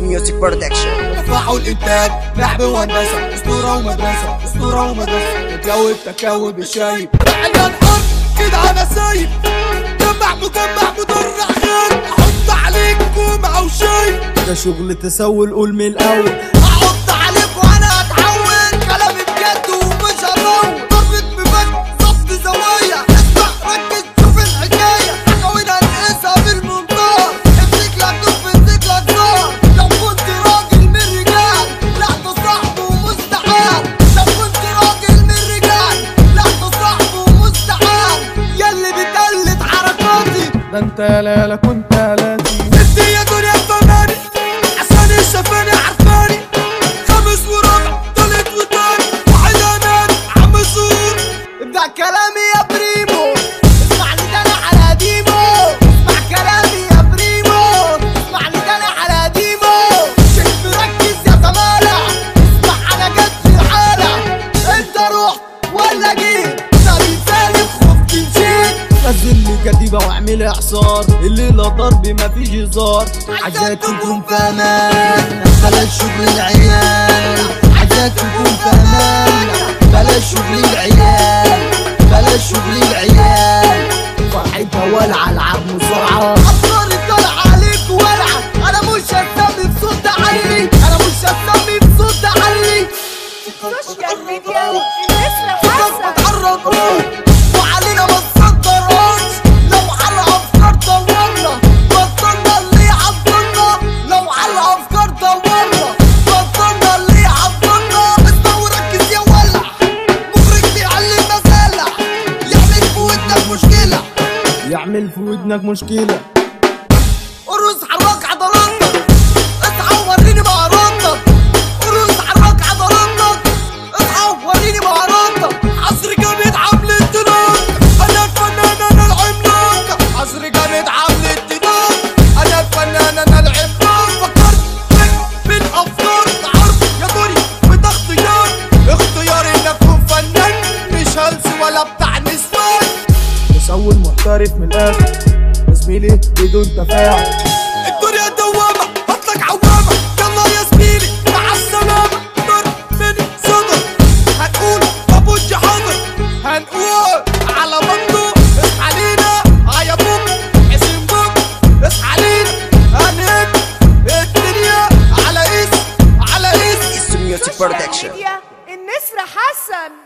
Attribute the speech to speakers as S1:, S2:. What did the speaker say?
S1: ميوزك برودكشن
S2: رفعوا الانتاج لعب وهندسه اسطوره ومدرسه اسطوره ومدرسه تكوب تكوب الشايب اعلان حر كده انا سايب جمع مجمع مدرع خير احط عليك كومة او شاي
S3: ده شغل تسول قول من الاول
S2: احط عليك وانا اتحول كلامي بجد ومش هطول ضربة بفك ظبط زوايا اسمع ركز شوف الحكاية حكاوينا نقيسها بالمنظار امسك لك دف امسك لك زار لو كنت راجل من الرجال لا ده صاحبه مستحيل لو كنت راجل من الرجال لا ده صاحبه مستحيل ياللي بتقلد حركاتي
S3: ده انت لا لا كنت لاتي
S2: انت يا دنيا فماني عشان الشفاني عرفاني خمس وربع تالت وتاني واحد امان عم زور ابدأ كلامي يا بريمو اسمعني تاني على قديمه اسمع كلامي يا بريمو اسمعني تاني على قديمه شيخ مركز يا زمالة اسمع انا جت في الحالة انت رحت ولا جيت سبيل سالم خفت مشيت
S3: نزل لي كتيبة واعمل اعصار الليلة ضرب مفيش هزار عايزاك تكون في امان بلاش شغل العيال عايزاك تكون في امان بلاش شغل العيال بلاش شغل العيال فرحتها ولع العب مصارعة
S2: أفكاري طالعة عليك ولعة أنا مش هسمي بصوت عالي أنا مش هسمي بصوت عالي
S4: سوشيال ميديا النسر حسن
S2: بتعرض وعلينا ما تصدرهاش لو على أفكار دورنا بطلنا اللي يعضلنا لو على أفكار دورنا بطلنا اللي يعضلنا اسمع وركز يا ولع مخرج بيعلم مسالة يعمل في ودنك مشكلة
S3: يعمل في ودنك مشكلة
S2: ارقص حرك عضلاتك اصحى وريني مهاراتك ارقص حرك عضلاتك اصحى وريني مهاراتك عصر جامد عامل الدناك انا الفنان انا العملاق عصر جامد عامل الدناك انا الفنان انا العملاق فكرت لك من افكار عرض يا دوري وده اختيار اختياري انك تكون فنان مش هلس ولا بتاع نسوان
S3: مسول محترف من الاخر يا زميلي بدون تفاعل
S2: الدنيا دوامة هاتلك عوامة يلا يا زميلي مع السلامة ضرب من صدر هنقول ابو حاضر هنقول على بطنه اصحى لينا يا بوك حسين بوك اصحى لينا هنهد الدنيا على اس على اس
S1: ميوزك
S4: سوشيال
S1: برودكشن
S4: ميديا النسر حسن